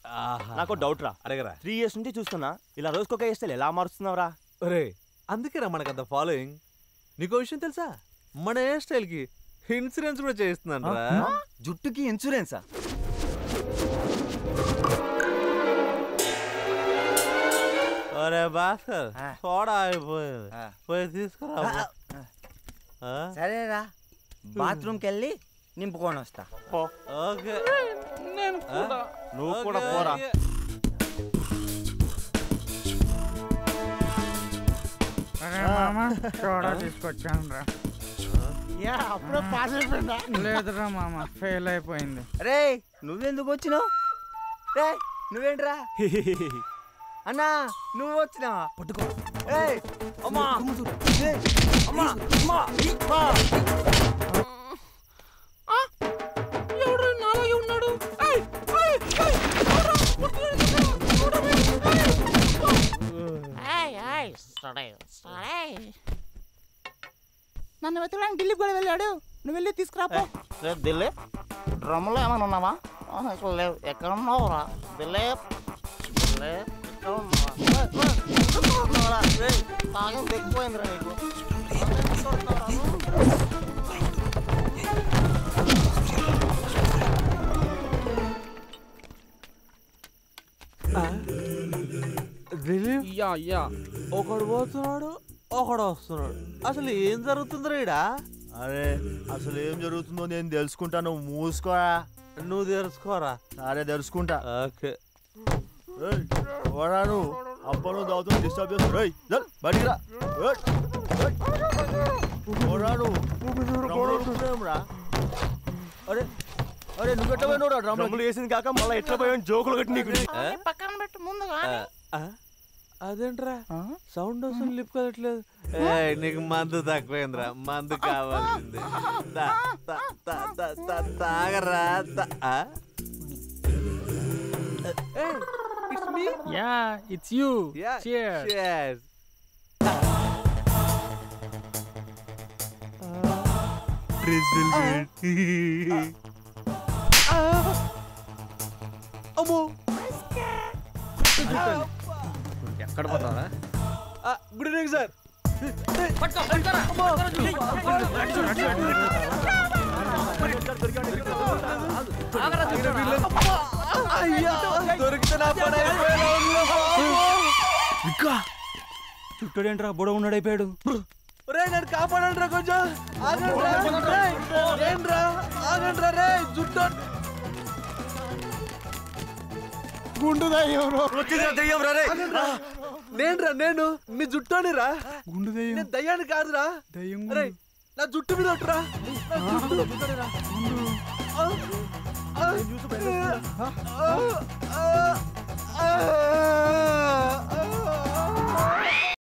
నాకు డౌట్ రా అడగరా త్రీ ఇయర్స్ నుంచి చూస్తున్నా ఇలా రోజుకొక వేస్తే ఎలా మారుస్తున్నావురా ఒరే అందుకేరా మనకంత ఫాలోయింగ్ నీకో విషయం తెలుసా మన హెయిర్ స్టైల్ కి ఇన్సూరెన్స్ కూడా చేస్తున్నాను రా జుట్టుకి ఇన్సూరెన్సా ఒరే భాస్కర్ ఆ. సోడా అయిపోయింది ఆ. పోయి తీసుకురా ఆ? సరేరా బాత్రూమ్కి వెళ్ళి నింపుకొని వస్తా ఓకే నేను కూడా నువ్వు కూడా ఓకే, పోరా ఓకే. అరే మామ సోడా తీసుకొచ్చాను రా అప్పుడే పాస్ అయిపోయిందా లేదురా మామ ఫెయిల్ అయిపోయింది రే నువ్వెందుకు వచ్చినావు రే నువ్వేంట్రా అన్నా నువ్వు వచ్చినావా పట్టుకో ఏయ్ అమ్మా ఏయ్, అమ్మా అమ్మా అమ్మా. ఎవడు నాలాగే ఉన్నాడు ఏయ్, ఏయ్, ఏయ్, ఎవడ్రా? ఎవడ్రా? నన్ను వెతకడానికి ఢిల్లీ కూడా వెళ్ళాడు నువ్వు వెళ్ళి తీసుకురాపో దిలీప్ డ్రమ్లో ఏమైనా ఉన్నావా ఆ, అసలు లేవు ఎక్కడ ఉన్నావురా దిలీప్ దిలీప్ ఎక్కడ ఉన్నావా ఏయ్, ఏయ్, ఎక్కడ ఉన్నావురా? ఏయ్, తాగింది ఎక్కువైందిరా నీకు ఎక్కడ ఉన్నావురా నువ్వు? రిలీఫ్ యా యా ఒకడు పోతున్నాడు ఒకడు వస్తున్నాడు అసలు ఏం జరుగుతుంది రీడా అరే అసలు ఏం జరుగుతుందో నేను తెలుసుకుంటాను మూసుకోరా నువ్వు తెలుసుకోరా సరే తెలుసుకుంటా ఓకే ఏయ్, పోరా నువ్వు అబ్బా నువ్వు దావుతున్నా డిస్టర్బ్ చేస్తావు రేయ్ చల్, బయటికి రా ఏయ్, ఏయ్. పోరా నువ్వు డ్రమ్లో ఉరుకుతున్నావేంరా? అరే అరే నువ్వు ఎట్లా పోయినావురా డ్రమ్లు వేసింది కాక మళ్ళీ ఎట్లా పోయావు జోకులు కట్టి నీకు పక్కన పెట్టు ముందుగా ఆ? అదేంట్రా సౌండ్ వస్తుంది లిప్ కదట్లేదు ఏయ్, నీకు మందు తక్కువైందిరా మందు కావాల్సింది తా, తా, తా, తా, తా, తాగరా తా- ఆ? ఏయ్, it's me. Yeah it's you Yeah, Cheers. cheers. అమ్మో ఎక్కడ పోతావా గుడ్ ఈవినింగ్ సార్ అయ్యా దొరికితే నా పని చుట్టూడేంట్రా బుడ ఉన్నాడైపోయాడు రే నన్ను కాపాడండి రా కొంచెం ఆగండి రా రేయ్, ఏంట్రా ఆగండి రే జుట్టు గుండుదా ఎవరో నేనురా నేను మీ జుట్టుని రా గుండు దయ్యం నేను దయ్యాన్ని కాదురా దయ్యం రే నా జుట్టు మీద ఒట్టురా నా జుట్టు ఒట్టురా. ఆ, ఆ, ఆ, ఆ, ఆ, ఆ.